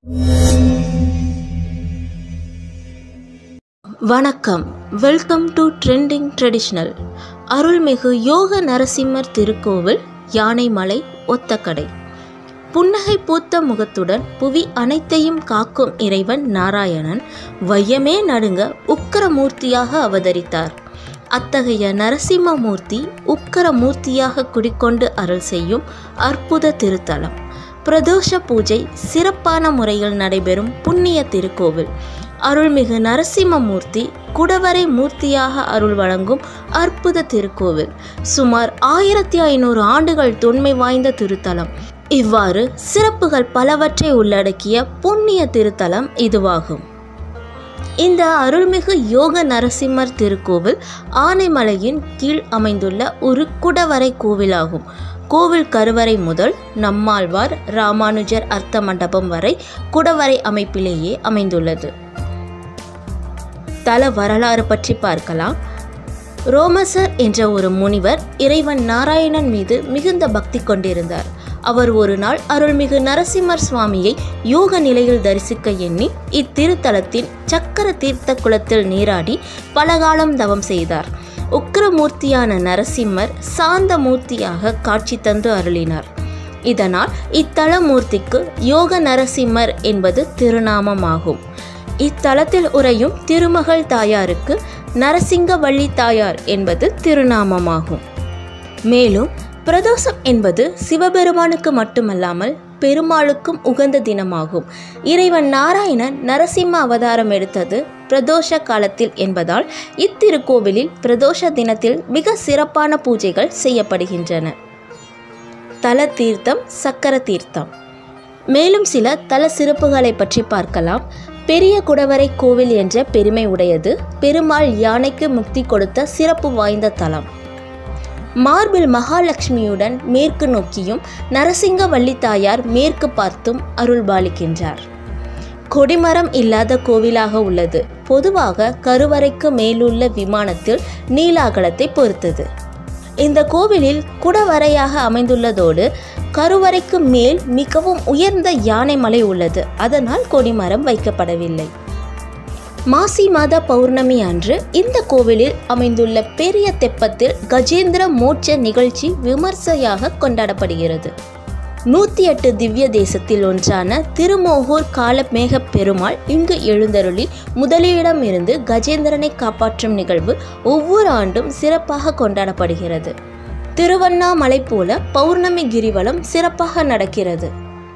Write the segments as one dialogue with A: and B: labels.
A: வணக்கம் welcome to trending traditional அருள்மிகு யோக நரசிம்மர் திருக்கோவில் யானைமலை ஒத்தக்கடை புன்னகை பூத்த முகத்துடன் புவி அனைத்தையும் காக்கும் இறைவன் நாராயணன் வையமே நடுங்க உக்கரமூர்த்தியாக அவதரித்தார் அத்தகைய நரசிம்மமூர்த்தி உக்கரமூர்த்தியாக குடிக்கொண்டு அருள் செய்யும் அற்புத திருத்தலம் பிரதோஷ பூஜை சிறப்பான முறையில் நடைபெறும் புண்ணிய திருக்கோவில் அருள்மிகு நரசிம்மமூர்த்தி குடவரை மூர்த்தியாக அருள் வழங்கும் அற்புத திருக்கோவில் சுமார் ஆயிரத்தி ஐநூறு ஆண்டுகள் தொன்மை வாய்ந்த திருத்தலம் இவ்வாறு சிறப்புகள் பலவற்றை உள்ளடக்கிய புண்ணிய திருத்தலம் இதுவாகும் இந்த அருள்மிகு யோக நரசிம்மர் திருக்கோவில் ஆனைமலையின் கீழ் அமைந்துள்ள ஒரு குடவரை கோவிலாகும் கோவில் கருவறை முதல் நம்மாழ்வார் ராமானுஜர் அர்த்த மண்டபம் வரை குடவரை அமைப்பிலேயே அமைந்துள்ளது தல வரலாறு பற்றி பார்க்கலாம் ரோமசர் என்ற ஒரு முனிவர் இறைவன் நாராயணன் மீது மிகுந்த பக்தி கொண்டிருந்தார் அவர் ஒரு நாள் அருள்மிகு நரசிம்மர் சுவாமியை யோக நிலையில் தரிசிக்க எண்ணி இத்திருத்தலத்தின் சக்கர தீர்த்த குளத்தில் நீராடி பலகாலம் தவம் செய்தார் உக்கிரமூர்த்தியான நரசிம்மர் சாந்த மூர்த்தியாக காட்சி தந்து அருளினார் இதனால் இத்தல மூர்த்திக்கு யோக நரசிம்மர் என்பது திருநாமமாகும் இத்தலத்தில் உறையும் திருமகள் தாயாருக்கு நரசிங்கவள்ளி தாயார் என்பது திருநாமமாகும் மேலும் பிரதோஷம் என்பது சிவபெருமானுக்கு மட்டுமல்லாமல் பெருமாளுக்கும் உகந்த தினமாகும் இறைவன் நாராயணன் நரசிம்ம அவதாரம் எடுத்தது பிரதோஷ காலத்தில் என்பதால் இத்திருக்கோவிலில் பிரதோஷ தினத்தில் மிக சிறப்பான பூஜைகள் செய்யப்படுகின்றன தல தீர்த்தம் சக்கர தீர்த்தம் மேலும் சில தல சிறப்புகளை பற்றி பார்க்கலாம் பெரிய குடவரை கோவில் என்ற பெருமை உடையது பெருமாள் யானைக்கு முக்தி கொடுத்த சிறப்பு வாய்ந்த தலம் மார்பில் மகாலட்சுமியுடன் மேற்கு நோக்கியும் நரசிங்கவல்லி தாயார் மேற்கு பார்த்தும் அருள்பாலிக்கின்றார் கொடிமரம் இல்லாத கோவிலாக உள்ளது பொதுவாக கருவறைக்கு மேலுள்ள விமானத்தில் நீலாகலத்தை பொறுத்தது இந்த கோவிலில் குடவரையாக அமைந்துள்ளதோடு கருவறைக்கு மேல் மிகவும் உயர்ந்த யானை மலை உள்ளது அதனால் கொடிமரம் வைக்கப்படவில்லை மாசி மாத பௌர்ணமி அன்று இந்த கோவிலில் அமைந்துள்ள பெரிய தெப்பத்தில் கஜேந்திர மோட்ச நிகழ்ச்சி விமர்சையாக கொண்டாடப்படுகிறது நூற்றி எட்டு திவ்ய தேசத்தில் ஒன்றான திருமோகூர் காலமேக பெருமாள் இங்கு எழுந்தருளி முதலிடம் இருந்து கஜேந்திரனை காப்பாற்றும் நிகழ்வு ஒவ்வொரு ஆண்டும் சிறப்பாக கொண்டாடப்படுகிறது திருவண்ணாமலை போல பௌர்ணமி கிரிவலம் சிறப்பாக நடக்கிறது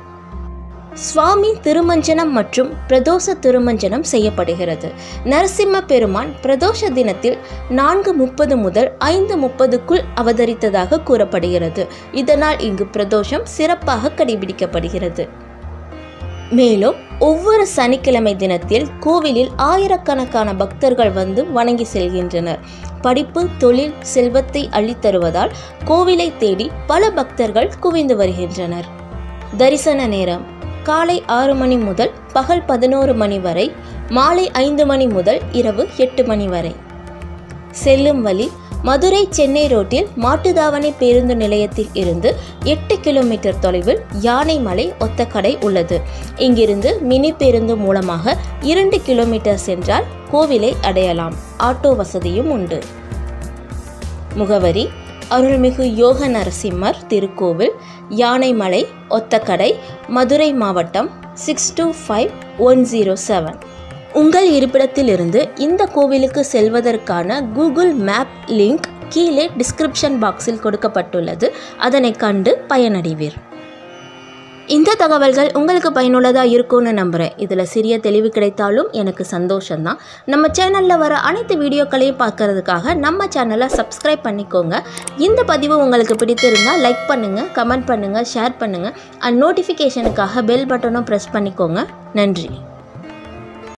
A: சுவாமி திருமஞ்சனம் மற்றும் பிரதோஷ திருமஞ்சனம் செய்யப்படுகிறது நரசிம்ம பெருமான் பிரதோஷ தினத்தில் நான்கு முப்பது முதல் ஐந்து முப்பதுக்குள் அவதரித்ததாக கூறப்படுகிறது இதனால் இங்கு பிரதோஷம் சிறப்பாக கடைபிடிக்கப்படுகிறது மேலும் ஒவ்வொரு சனிக்கிழமை தினத்தில் கோவிலில் ஆயிரக்கணக்கான பக்தர்கள் வந்து வணங்கி செல்கின்றனர் படிப்பு தொழில் செல்வத்தை அள்ளித்தருவதால் கோவிலை தேடி பல பக்தர்கள் குவிந்து வருகின்றனர் தரிசன நேரம் காலை ஆறு மணி முதல் பகல் பதினோரு மணி வரை மாலை ஐந்து மணி முதல் இரவு எட்டு மணி வரை செல்லும் வழி மதுரை சென்னை ரோட்டில் மாட்டுதாவணி பேருந்து நிலையத்தில் இருந்து எட்டு கிலோமீட்டர் தொலைவில் யானைமலை ஒத்தக்கடை உள்ளது இங்கிருந்து மினி பேருந்து மூலமாக இரண்டு கிலோமீட்டர் சென்றால் கோவிலை அடையலாம் ஆட்டோ வசதியும் உண்டு முகவரி அருள்மிகு யோக நரசிம்மர் திருக்கோவில் யானைமலை ஒத்தக்கடை மதுரை மாவட்டம் six two five one zero seven உங்கள் இருப்பிடத்திலிருந்து இந்த கோவிலுக்கு செல்வதற்கான கூகுள் மேப் லிங்க் கீழே டிஸ்கிரிப்ஷன் பாக்ஸில் கொடுக்கப்பட்டுள்ளது அதனை கண்டு பயனடைவீர் இந்த தகவல்கள் உங்களுக்கு பயனுள்ளதாக இருக்கும்னு நம்புகிறேன் இதில் சிறிய தெளிவு கிடைத்தாலும் எனக்கு சந்தோஷம்தான் நம்ம சேனலில் வர அனைத்து வீடியோக்களையும் பார்க்கறதுக்காக நம்ம சேனலை சப்ஸ்கிரைப் பண்ணிக்கோங்க இந்த பதிவு உங்களுக்கு பிடித்திருந்தால் லைக் பண்ணுங்கள் கமெண்ட் பண்ணுங்கள் ஷேர் பண்ணுங்கள் அண்ட் நோட்டிஃபிகேஷனுக்காக பெல் பட்டனும் ப்ரெஸ் பண்ணிக்கோங்க நன்றி